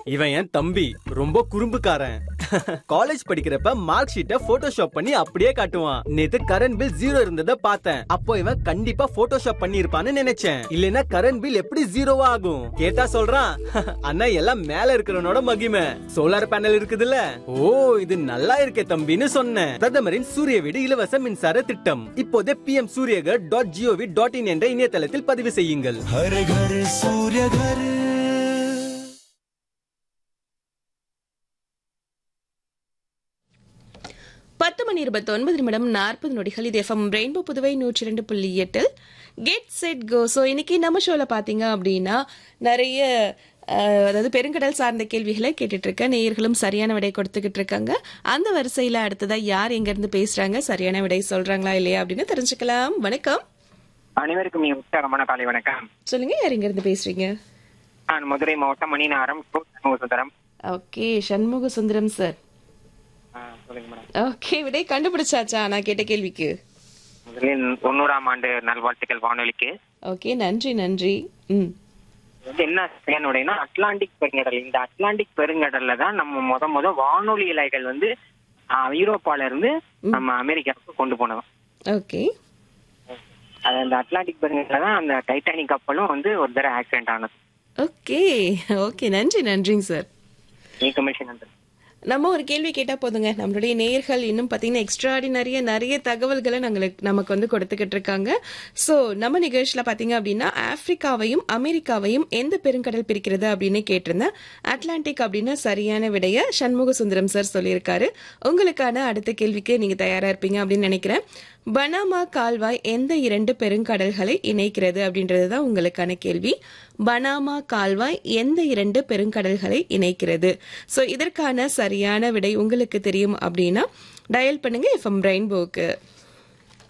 இவன் என் தம்பி ரொம்ப குறும்புக்காரன் காலேஜ் படிக்கிறப்ப மார்க் ஷீட்டை போட்டோஷாப் பண்ணி அப்படியே காட்டுவான் நேத்து கரண்ட் பில் ஜீரோ இருந்ததை பார்த்தேன் அப்போ இவன் கண்டிப்பா போட்டோஷாப் பண்ணி இருப்பான்னு நினைச்சேன் இல்லனா கரண்ட் பில் எப்படி ஜீரோவா ஆகும் கேட்டா சொல்றான் அண்ணா எல்லாம் மேல இருக்கிறவனோட மகிமை சோலார் பேனல் இருக்குதுல்ல ஓ இது நல்லா இருக்கே தம்பின்னு சொன்னேன் பிரதமரின் சூரிய வீடு இலவச மின்சார திட்டம் இப்போதே PM Suryaghar dot GOV dot in என்ற இணையதளத்தில் பதிவு செய்யுங்கள் हर घर सूर्य घर பத்து மணி இருபத்தி ஒன்பது நிமிடம் நாற்பது நொடிகள் இது எஃப்எம் ரெயின்போ புதுவை நூற்றி இரண்டு புள்ளி எட்டில் கெட் செட் கோ ஸோ இன்னைக்கு நம்ம ஷோல பாத்தீங்க அப்படின்னா நிறைய அஹ், அதாவது பெருங்கடல் சார்ந்த கேள்விகளை கேட்டுட்டு இருக்க நேயர்களும் சரியான விடை கொடுத்துக்கிட்டு இருக்காங்க அந்த வரிசையில அடுத்ததா யார் எங்க இருந்து பேசுறாங்க சரியான விடை சொல்றாங்களா இல்லையா அப்படின்னு தெரிஞ்சுக்கலாம் வணக்கம் அனைவருக்கும் மிக உற்சாகமான காலை வணக்கம் சொல்லுங்க யார் எங்க இருந்து பேசுறீங்க நான் மதுரை மாவட்டம் மணிநகரம் கு. சண்முகசுந்தரம் ஓகே சண்முக சுந்தரம் சார் ஆ, சொல்லுங்க மேடம் ஓகே விடை கண்டுபிடிச்சாச்சா நான் கேட்ட கேள்விக்கு முதலில் தொண்ணூறாம் ஆண்டு நல்வாழ்த்துக்கள் வானொலிக்கு ஓகே நன்றி நன்றி ம் இது வந்து என்ன செய்யணுடையனா அட்லாண்டிக் பெருங்கடல் இந்த அட்லாண்டிக் பெருங்கடல்ல தான் நம்ம முத முத வானொலி இலைகள் வந்து ஆ, ஐரோப்பால இருந்து நம்ம அமெரிக்காவுக்கு கொண்டு போனோம் ஓகே அது அந்த அட்லாண்டிக் பெருங்கடல்ல தான் அந்த டைட்டானிக் கப்பலும் வந்து ஒரு தடவை ஆக்சிடென்ட் ஆனது ஓகே ஓகே நன்றி நன்றிங்க சார் இன்ஃபர்மேஷன் வந்து நம்ம ஒரு கேள்வி கேட்டா போதுங்க நம்மளுடைய நேயர்கள் இன்னும் பாத்தீங்கன்னா எக்ஸ்ட்ராடினரியா நிறைய தகவல்களை நாங்களுக்கு நமக்கு வந்து கொடுத்துக்கிட்டு இருக்காங்க சோ நம்ம நிகழ்ச்சியில பாத்தீங்க அப்படின்னா ஆப்பிரிக்காவையும் அமெரிக்காவையும் எந்த பெருங்கடல் பிரிக்கிறது அப்படின்னு கேட்டிருந்தேன் அட்லாண்டிக் அப்படின்னு சரியான விடைய சண்முக சுந்தரம் சார் சொல்லியிருக்காரு உங்களுக்கான அடுத்த கேள்விக்கு நீங்க தயாரா இருப்பீங்க அப்படின்னு நினைக்கிறேன் பனாமா கால்வாய் எந்த இரண்டு பெருங்கடல்களை இணைக்கிறது அப்படின்றது தான் உங்களுக்கான கேள்வி பனாமா கால்வாய் எந்த இரண்டு பெருங்கடல்களை இணைக்கிறது ஸோ இதற்கான சரியான விடை உங்களுக்கு தெரியும் அப்படின்னா டயல் பண்ணுங்க எஃப்எம் ரெயின்போக்கு